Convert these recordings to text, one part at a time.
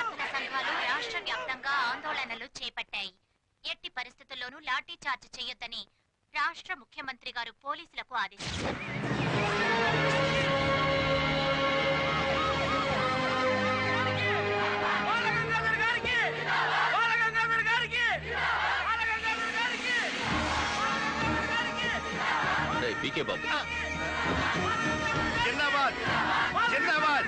విద్యార్థుల సంఘాలు రాష్ట్ర వ్యాప్తంగా ఆందోళనలు చేపట్టాయి ఎట్టి పరిస్థితుల్లోనూ లాఠీ చార్జ్ చేయొద్దని రాష్ట్ర ముఖ్యమంత్రి గారు పోలీసులకు ఆదేశించారు పీకే బాబు జిందాబాద్ జిందాబాద్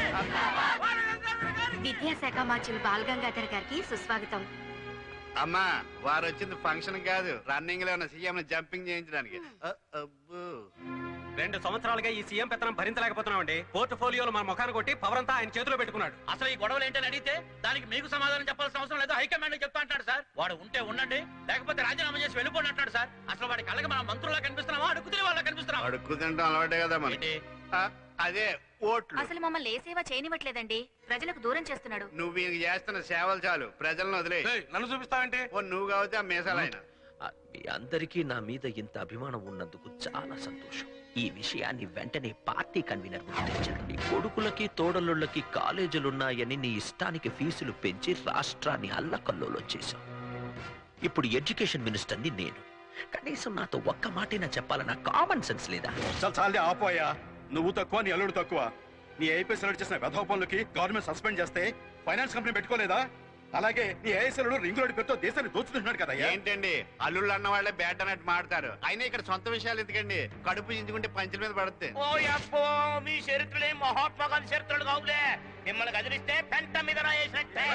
విద్యాశాఖ మంత్రులు బాలగంగాధర్ గారికి సుస్వాగతం అమ్మా వారు వచ్చింది ఫంక్షన్ కాదు రన్నింగ్ లో ఉన్న సీఎం జంపింగ్ చేయించడానికి అ, అబ్బో రెండు సంవత్సరాలుగా ఈ సీఎం పెత్తనం భరించలేకపోతున్నామండి పోర్ట్ఫోలియోలో మన ముఖాన్ని కొట్టి పవర్ అంతా ఆయన చేతిలో పెట్టుకున్నాడు అసలు ఈ గొడవలు ఏంటని అడిగితే దానికి మీకు సమాధానం చెప్పాల్సిన అవసరం లేదు హైకమాండ్ చెప్తా అంటాడు సార్ వాడు ఉంటే ఉండండి లేకపోతే రాజీనామా చేసి వెళ్ళిపోండి అంటాడు సార్ అసలు వాడి కళ్ళకి మనం మంత్రులా కనిపిస్తున్నామా అడుగుతున్న వాళ్ళ కనిపిస్తున్నాం అడుక్కు తింటాం అలవాటే కదా మనకి ఆ, అదే ఓట్లు అసలు మమ్మల్ని ఏ సేవ చేయనివ్వట్లేదండి ప్రజలకు దూరం చేస్తున్నాడు నువ్వు ఈయనకి చేస్తున్న సేవలు చాలు ప్రజలను వదిలే నన్ను చూపిస్తావంటే ఓ నువ్వు కాబట్టి ఆ మీసాలైన ఆ, మీ అందరికీ నా మీద ఇంత అభిమానం ఉన్నందుకు చాలా సంతోషం ఈ విషయాన్ని వెంటనే పార్టీ కన్వీనర్ గుర్తించారు నీ కొడుకులకి తోడలుళ్ళకి కాలేజీలున్నాయని నీ ఇష్టానికి ఫీజులు పెంచి రాష్ట్రాన్ని అల్లకల్లోలం చేశావు ఇప్పుడు ఎడ్యుకేషన్ మినిస్టర్ని నేను కనీసం నాతో ఒక్క మాటైనా చెప్పాలన్న కామన్ సెన్స్ లేదా చాలా చాలే ఆపోయా నువ్వు తక్కువ నీ అల్లుడు తక్కువ నీ ఐపీ సెలెక్ట్ చేసిన వెధవ పనులకి గవర్నమెంట్ సస్పెండ్ చేస్తే ఫైనాన్స్ కంపెనీ పెట్టుకోలేదా అలాగే నీ ఐఎస్ఎల్ రింగ్ రోడ్ పేరుతో దేశాన్ని దోచుకుంటున్నాడు కదా ఏంటండి అల్లుళ్ళు అన్న వాళ్ళే బ్యాట్ అన్నట్టు మాడతారు అయినా ఇక్కడ సొంత విషయాలు ఎందుకండి కడుపు చించుకుంటే పంచుల మీద పడుతుంది ఓ అప్పో మీ చరిత్రలే మహాత్మా గాంధీ చరిత్రలు కావులే మిమ్మల్ని కదిలిస్తే పెంట మీద రాయేసినట్టే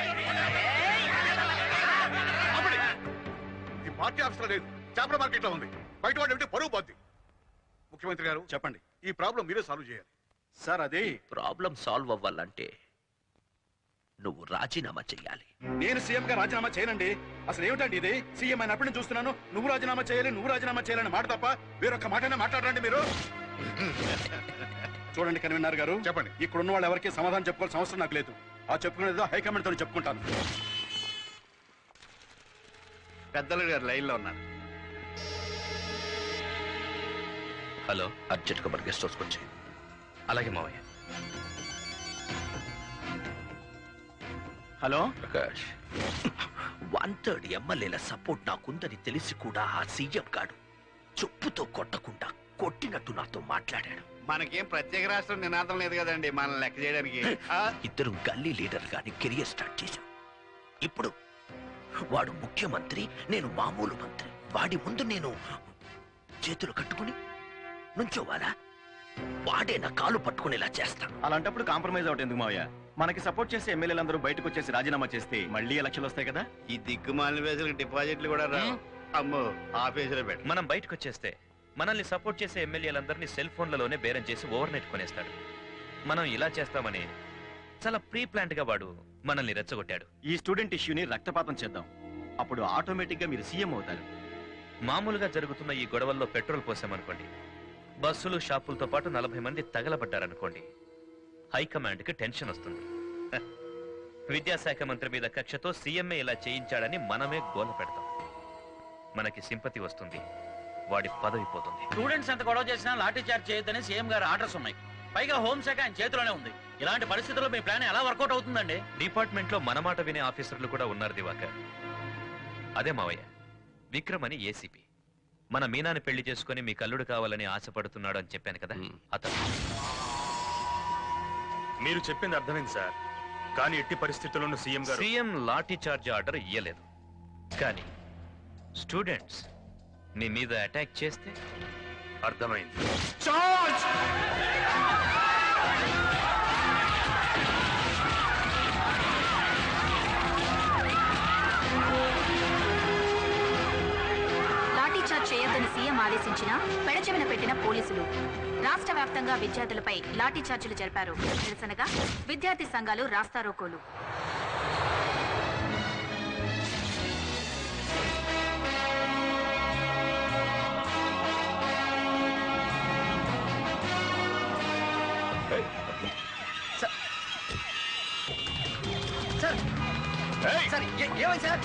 ఈ పార్టీ ఆఫీస్ లేదు చేపల మార్కెట్ లో ఉంది బయట వాడు ఏమిటి పరువు పోద్ది ముఖ్యమంత్రి గారు చెప్పండి ఈ ప్రాబ్లం మీరే సాల్వ్ చేయాలి సార్ అది ప్రాబ్లం సాల్వ్ అవ్వాలంటే నువ్వు రాజీనామా చెయ్యాలి నేను సీఎం గా రాజీనామా చేయనండి అసలు ఏమిటండి ఇది సీఎం అయినప్పటి నుంచి చూస్తున్నాను నువ్వు రాజీనామా చేయాలి నువ్వు రాజీనామా చేయాలని మాట తప్ప వేరొక మాటనే మాట్లాడండి మీరు చూడండి కన్వీనర్ గారు చెప్పండి ఇక్కడ ఉన్న వాళ్ళు ఎవరికి సమాధానం చెప్పుకోవాల్సిన అవసరం నాకు లేదు ఆ చెప్పుకునేదో హైకమాండ్ తో చెప్పుకుంటాను పెద్దలు గారు లైన్ లో ఉన్నారు హలో అర్జెంట్ గా మన గెస్ట్ హౌస్కి వచ్చి అలాగే మావయ్య హలో ప్రకాష్ వన్ థర్డ్ ఎమ్మెల్యేల సపోర్ట్ నాకుందని తెలిసి కూడా ఆ సీఎం గాడు చెప్పుతో కొట్టకుండా కొట్టినట్టు నాతో మాట్లాడాడు మనకేం ప్రత్యేక రాష్ట్రం నినాదం లేదు కదండి మనం లెక్క చేయడానికి ఆ, ఇద్దరు గల్లీ లీడర్ గాని కెరియర్ స్టార్ట్ చేశాం ఇప్పుడు వాడు ముఖ్యమంత్రి నేను మామూలు మంత్రి వాడి ముందు నేను చేతులు కట్టుకుని నుంచోవాలా వాడే నా కాలు పట్టుకునేలా చేస్తా అలాంటప్పుడు కాంప్రమైజ్ అవటం ఎందుకు మావయ్య మనకి సపోర్ట్ చేసే ఎమ్మెల్యేలందరూ బయటకు వచ్చేసి రాజీనామా చేస్తే మళ్ళీ ఎలక్షన్లు వస్తాయి కదా ఈ దిక్కుమాలిన వేసులకు డిపాజిట్లు కూడా రావు అమ్మో ఆఫీసులో పెట్టు మనం బయటకు వచ్చేస్తే మనల్ని సపోర్ట్ చేసే ఎమ్మెల్యేలందరినీ సెల్ ఫోన్లలోనే బేరం చేసి ఓవర్ నెట్ కొనేస్తాడు మనం ఇలా చేస్తామని చాలా ప్రీ ప్లాంట్ గా వాడు మనల్ని రెచ్చగొట్టాడు ఈ స్టూడెంట్ ఇష్యూని రక్తపాతం చేద్దాం అప్పుడు ఆటోమేటిక్ గా మీరు సీఎం అవుతారు మామూలుగా జరుగుతున్న ఈ గొడవల్లో పెట్రోల్ పోసామనుకోండి బస్సులు షాపులతో పాటు నలభై మంది తగలబడ్డారనుకోండి హైకమాండ్ కి టెన్షన్ వస్తుంది హ. విద్యాశాఖ మంత్రి మీద కక్షతో సీఎంఏ ఇలా చేయించాడని మనమే గోల పెడతాం మనకి సింపతి వస్తుంది వాడి పదవి పోతుంది స్టూడెంట్స్ ఎంత గొడవ చేసినా లాఠీ చార్జ్ చేయొద్దని సీఎం గారు ఆర్డర్స్ ఉన్నాయి పైగా హోంశాఖ ఆయన చేతిలోనే ఉంది ఇలాంటి పరిస్థితుల్లో మీ ప్లాన్ ఎలా వర్కౌట్ అవుతుందండి డిపార్ట్మెంట్ లో మన మాట వినే ఆఫీసర్లు కూడా ఉన్నారు దివాకర్ అదే మావయ్య విక్రమ్ అని ఏసీపీ మన మీనాని పెళ్లి చేసుకుని మీ కల్లుడు కావాలని ఆశపడుతున్నాడు అని చెప్పాను కదా అతను మీరు చెప్పింది అర్థమైంది సార్ కానీ ఎట్టి పరిస్థితుల్లోనూ సీఎం గారు సీఎం లాఠీ చార్జ్ ఆర్డర్ ఇయ్యలేదు కానీ స్టూడెంట్స్ నీ మీద అటాక్ చేస్తే అర్థమైంది లాఠీచార్జ్ చేయొద్దని సీఎం ఆదేశించినా పెడచెవిన పెట్టిన పోలీసులు రాష్ట్ర వ్యాప్తంగా విద్యార్థులపై లాఠీచార్జీలు జరిపారు నిరసనగా విద్యార్థి సంఘాలు రాస్తారోకోలు సార్ సార్ ఏ- ఏమైంది సార్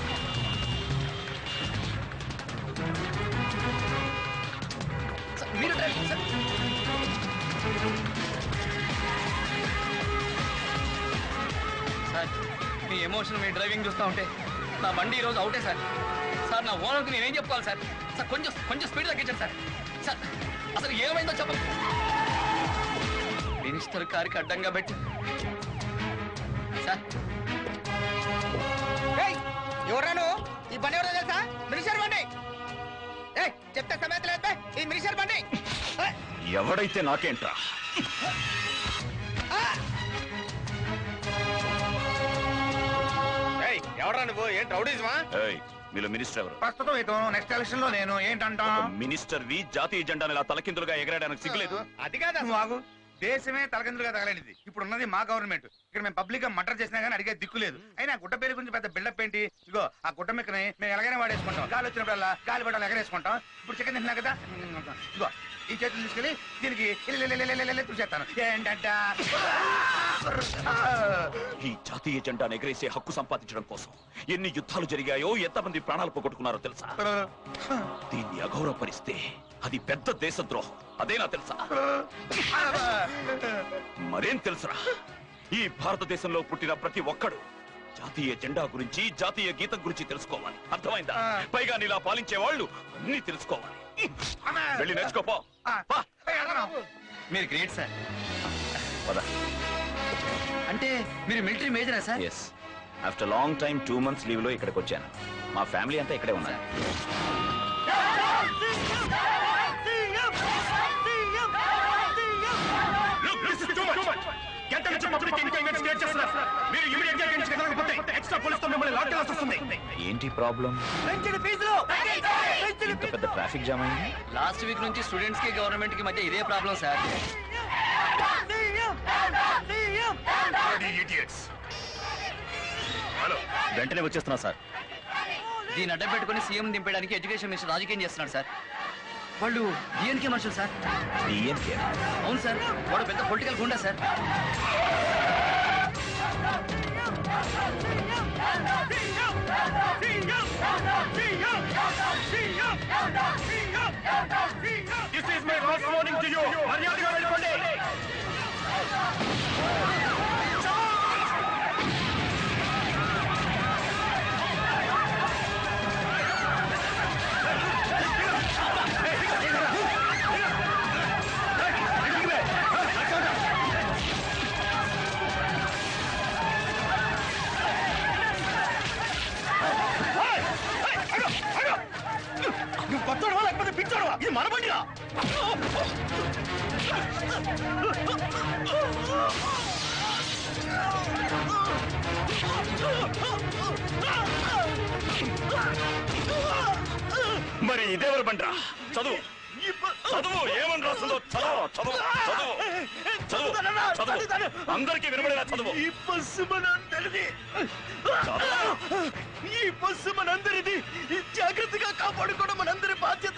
సార్, మీరు డ్రైవ్ సార్ సార్ మీ ఎమోషన్ మీ డ్రైవింగ్ చూస్తూ ఉంటే నా బండి ఈరోజు అవుటే సార్ సార్ నా ఓనర్కి నేనేం చెప్పుకోవాలి సార్ సార్ కొంచెం కొంచెం స్పీడ్ తగ్గించండి సార్ సార్ అసలు ఏమైందో చెప్పండి మినిస్టర్ కారుకి అడ్డంగా పెట్టి సార్ ఎవరాను ఈ బండి ఎవరో తెలుసా మినిషర్ బండి ఏ చెప్తే సమేత లేదు ఈ మినిషర్ బండి ఏయ్, ఎవడైతే నాకేంట్రా ఎవరా నువ్వు ఏంటి రౌడీజమా ఏయ్, మీలో మినిస్టర్ ఎవరు ప్రస్తుతం ఇతను నెక్స్ట్ ఎలక్షన్ లో నేను ఏంటంటా ఒక మినిస్టర్ వి జాతీయ జెండాను ఇలా తలకిందులుగా ఎగరేయడానికి సిగ్గులేదు అది కాదు నువ్వు ఆగు దేశమే తలకిందులుగా తగలనిది ఇప్పుడు ఉన్నది మా గవర్నమెంట్ ఇక్కడ మేము పబ్లిక్ గా మటర్ చేసినా కానీ అడిగే దిక్కు లేదు అయినా గుడ్డ పేరు గురించి పెద్ద బిల్డప్ ఏంటి ఇగో ఆ గుడ్డ మిక్కని మేము ఎలాగైనా వాడేసుకుంటాం గాలి వచ్చినప్పుడల్లా గాలి పడాలి ఎగరేసుకుంటాం ఇప్పుడు చికెన్ తింటున్నా కదా ఇగో ఈ చేతులు తీసుకెళ్ళి దీనికి చూసేస్తాను ఏంటంట ఈ జాతీయ జెండాను ఎగరేసే హక్కు సంపాదించడం కోసం ఎన్ని యుద్ధాలు జరిగాయో ఎంతమంది ప్రాణాలు పోగొట్టుకున్నారో తెలుసా దీన్ని అగౌరవపరిస్తే అది పెద్ద దేశద్రోహం అదేనా తెలుసా మరేం తెలుసురా ఈ భారతదేశంలో పుట్టిన ప్రతి ఒక్కడు జాతీయ జెండా గురించి జాతీయ గీతం గురించి తెలుసుకోవాలి అర్థమైందా పైగా నీలా పాలించే వాళ్ళు అన్ని తెలుసుకోవాలి వెళ్ళి నేర్చుకోపో పా. మీరు గ్రేట్ సార్ పద అంటే మీరు మిలిటరీ మేజరా sir yes after long time two months leave లో ఇక్కడికి వచ్చాను మా ఫ్యామిలీ అంతా ఇక్కడే ఉన్నారు గంట నుంచి పబ్లిక్ ఇన్కమ్ క్రియేట్ చేస్తున్నారు మీరు ఇమీడియట్ గా నుంచి కదలకపోతే ఎక్స్ట్రా పోలీస్ తో మిమ్మల్ని లాక్ చేయాల్సి వస్తుంది ఏంటి ప్రాబ్లం పెంచిన ఫీజులు పెంచిన ఇంత పెద్ద ట్రాఫిక్ జామ్ అయింది లాస్ట్ వీక్ నుంచి స్టూడెంట్స్ కి గవర్నమెంట్ కి మధ్య ఇదే ప్రాబ్లం సార్ హలో వెంటనే వచ్చేస్తున్నా సార్ దీని అడ్డం పెట్టుకుని సీఎం దింపడానికి ఎడ్యుకేషన్ మినిస్టర్ రాజకీయం చేస్తున్నాడు సార్ వాళ్ళు డిఎన్కే మనుషులు సార్ డిఎంకే అవును సార్ వాడు పెద్ద political goonda sir this is my first warning to you మర్యాదగా వెళ్ళిపోండి నువ్వు కొత్తోడవా లేకపోతే పిచ్చోడవా ఇది మన బండిరా మరి ఇదేవరు బండ్రా చదువు చదువు ఏమని రాస్తుందో చదువు చదువు చదువు చదువు చదువు అందరికీ వినబడేలా చదువు ఈ బస్సు మనందరిది ఈ బస్సు మనందరిది ఈ జాగ్రత్తగా కాపాడుకోవడం మనందరి బాధ్యత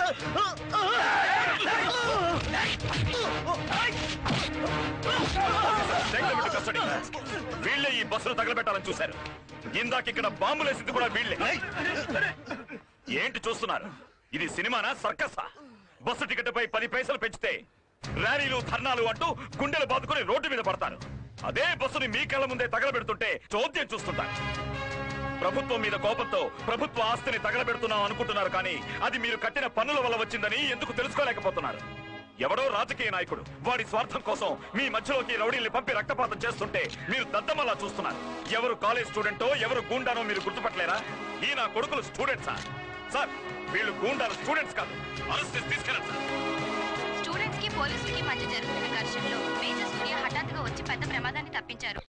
Take them into custody. వీళ్ళే ఈ బస్సును తగలబెట్టాలని చూశారు ఇందాక ఇక్కడ బాంబులేసింది కూడా వీళ్ళే ఏంటి చూస్తున్నారు ఇది సినిమానా సర్కసా బస్సు టికెట్ పై పది పైసలు పెంచితే ర్యాలీలు ధర్నాలు అంటూ గుండెలు బాదుకుని రోడ్డు మీద పడతారు అదే బస్సుని మీ కళ్ళ ముందే తగలబెడుతుంటే చోద్యం చూస్తుంటారు ప్రభుత్వం మీద కోపంతో ప్రభుత్వ ఆస్తిని తగలబెడుతున్నాం అనుకుంటున్నారు కానీ అది మీరు కట్టిన పన్నుల వల్ల వచ్చిందని ఎందుకు తెలుసుకోలేకపోతున్నారు ఎవడో రాజకీయ నాయకుడు వాడి స్వార్థం కోసం మీ మధ్యలోకి రౌడీల్ని పంపి రక్తపాతం చేస్తుంటే మీరు దద్దమల్లా చూస్తున్నారు ఎవరు కాలేజ్ స్టూడెంటో ఎవరు గూండానో మీరు గుర్తుపట్టలేరా ఈ నా కొడుకులు స్టూడెంట్సా సార్ వీళ్ళు గూండాలు స్టూడెంట్స్ కాదు అరెస్ట్ చేసి తీసుకెళ్ళండి సార్ స్టూడెంట్స్ కి పోలీసులకి మధ్య జరుగుతున్న ఘర్షణలో మేజర్ సూర్య హఠాత్తుగా వచ్చి పెద్ద ప్రమాదాన్ని తప్పించారు